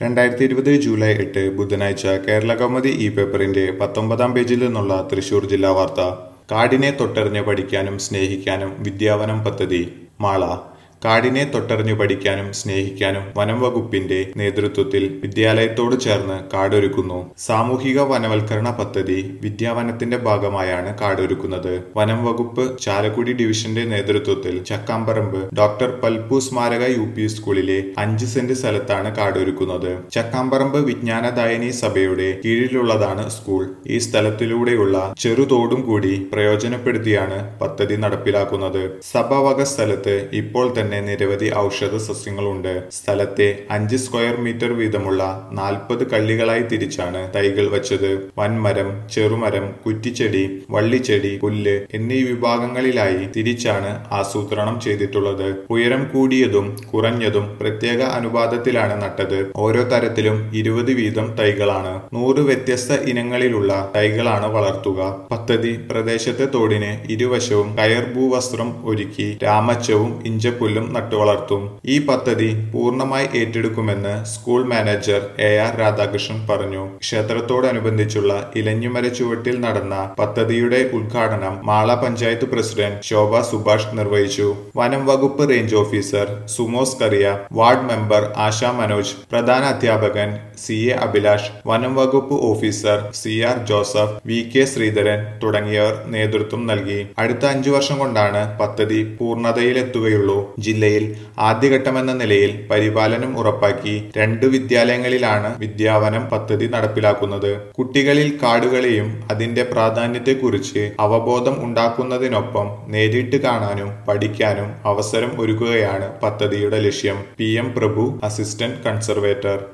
രണ്ടായിരത്തി ഇരുപത് ജൂലൈ എട്ട് ബുധനാഴ്ച കേരള കൗമുദി ഇ പേപ്പറിന്റെ പത്തൊമ്പതാം പേജിൽ നിന്നുള്ള തൃശൂർ ജില്ലാ വാർത്ത കാടിനെ തൊട്ടറിഞ്ഞ് പഠിക്കാനും സ്നേഹിക്കാനും വിദ്യാവനം പദ്ധതി മാള കാടിനെ തൊട്ടറിഞ്ഞു പഠിക്കാനും സ്നേഹിക്കാനും വനം വകുപ്പിന്റെ നേതൃത്വത്തിൽ വിദ്യാലയത്തോട് ചേർന്ന് കാടൊരുക്കുന്നു സാമൂഹിക വനവൽക്കരണ പദ്ധതി വിദ്യാവനത്തിന്റെ ഭാഗമായാണ് കാടൊരുക്കുന്നത് വനം വകുപ്പ് ചാലക്കുടി ഡിവിഷന്റെ നേതൃത്വത്തിൽ ചക്കാമ്പറമ്പ് ഡോക്ടർ പൽപ്പു സ്മാരക യു പി സ്കൂളിലെ അഞ്ച് സെന്റ് സ്ഥലത്താണ് കാടൊരുക്കുന്നത് ചക്കാമ്പറമ്പ് വിജ്ഞാനദായനി സഭയുടെ കീഴിലുള്ളതാണ് സ്കൂൾ ഈ സ്ഥലത്തിലൂടെയുള്ള ചെറുതോടും കൂടി പ്രയോജനപ്പെടുത്തിയാണ് പദ്ധതി നടപ്പിലാക്കുന്നത് സഭ വക സ്ഥലത്ത് ഇപ്പോൾ തന്നെ നിരവധി ഔഷധ സസ്യങ്ങളുണ്ട് സ്ഥലത്തെ അഞ്ച് സ്ക്വയർ മീറ്റർ വീതമുള്ള നാൽപ്പത് കള്ളികളായി തിരിച്ചാണ് തൈകൾ വച്ചത് വൻമരം ചെറുമരം കുറ്റിച്ചെടി വള്ളിച്ചെടി പുല്ല് എന്നീ വിഭാഗങ്ങളിലായി തിരിച്ചാണ് ആസൂത്രണം ചെയ്തിട്ടുള്ളത് ഉയരം കൂടിയതും കുറഞ്ഞതും പ്രത്യേക അനുപാതത്തിലാണ് നട്ടത് ഓരോ തരത്തിലും ഇരുപത് വീതം തൈകളാണ് നൂറ് വ്യത്യസ്ത ഇനങ്ങളിലുള്ള തൈകളാണ് വളർത്തുക പദ്ധതി പ്രദേശത്തെ തോടിന് ഇരുവശവും കയർ ഭൂവസ്ത്രം ഒരുക്കി രാമച്ചവും ഇഞ്ചപ്പുല്ലും നട്ടുവളർത്തും ഈ പദ്ധതി പൂർണ്ണമായി ഏറ്റെടുക്കുമെന്ന് school manager A R Radhakrishnan പറഞ്ഞു ക്ഷേത്രത്തോടനുബന്ധിച്ചുള്ള ഇലഞ്ഞിമര ചുവട്ടിൽ നടന്ന പദ്ധതിയുടെ ഉദ്ഘാടനം മാള പഞ്ചായത്ത് പ്രസിഡന്റ് ശോഭ സുഭാഷ് നിർവഹിച്ചു വനം വകുപ്പ് റേഞ്ച് ഓഫീസർ സുമോസ് കറിയ വാർഡ് മെമ്പർ ആശ മനോജ് പ്രധാന അധ്യാപകൻ സി എ അഭിലാഷ് വനം വകുപ്പ് officer C R Joseph V K Sreedharan തുടങ്ങിയവർ നേതൃത്വം നൽകി അടുത്ത അഞ്ചു വർഷം കൊണ്ടാണ് പദ്ധതി പൂർണ്ണതയിലെത്തുകയുള്ളൂ ജില്ലയിൽ ആദ്യഘട്ടമെന്ന നിലയിൽ പരിപാലനം ഉറപ്പാക്കി രണ്ട് വിദ്യാലയങ്ങളിലാണ് വിദ്യാവനം പദ്ധതി നടപ്പിലാക്കുന്നത് കുട്ടികളിൽ കാടുകളെയും അതിന്റെ പ്രാധാന്യത്തെക്കുറിച്ച് അവബോധം ഉണ്ടാക്കുന്നതിനൊപ്പം നേരിട്ട് കാണാനും പഠിക്കാനും അവസരം ഒരുക്കുകയാണ് പദ്ധതിയുടെ ലക്ഷ്യം P M Prabhu assistant conservator